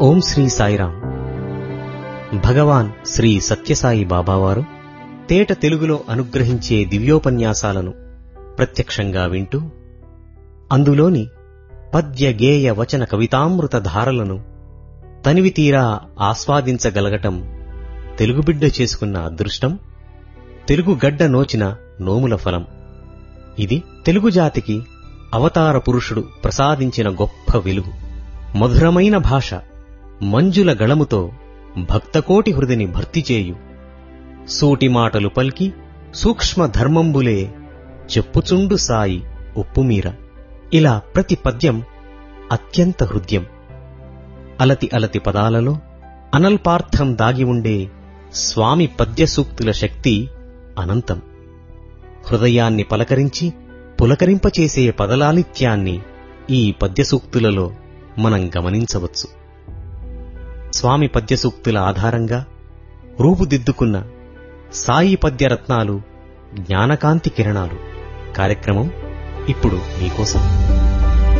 ఓం శ్రీ సాయిరాం భగవాన్ శ్రీ సత్యసాయి బాబావారు తేట తెలుగులో అనుగ్రహించే దివ్యోపన్యాసాలను ప్రత్యక్షంగా వింటూ అందులోని పద్య గేయ వచన కవితామృత ధారలను తనివితీరా ఆస్వాదించగలగటం తెలుగుబిడ్డ చేసుకున్న అదృష్టం తెలుగు గడ్డ నోచిన నోముల ఫలం ఇది తెలుగు జాతికి అవతార పురుషుడు ప్రసాదించిన గొప్ప వెలుగు మధురమైన భాష మంజుల గళముతో భక్తకోటి హృదిని భర్తిచేయు సూటి మాటలు పల్కి సూక్ష్మ ధర్మంబులే చెప్పుచుండు సాయి ఉప్పుమీర ఇలా ప్రతి పద్యం అత్యంత హృద్యం అలతి అలతి పదాలలో అనల్పార్థం దాగి ఉండే స్వామి పద్యసూక్తుల శక్తి అనంతం హృదయాన్ని పలకరించి పులకరింపచేసే పదలాలిత్యాన్ని ఈ పద్యసూక్తులలో మనం గమనించవచ్చు స్వామి పద్యసూక్తుల ఆధారంగా రూపుదిద్దుకున్న సాయి పద్యరత్నాలు జ్ఞానకాంతి కిరణాలు కార్యక్రమం ఇప్పుడు మీకోసం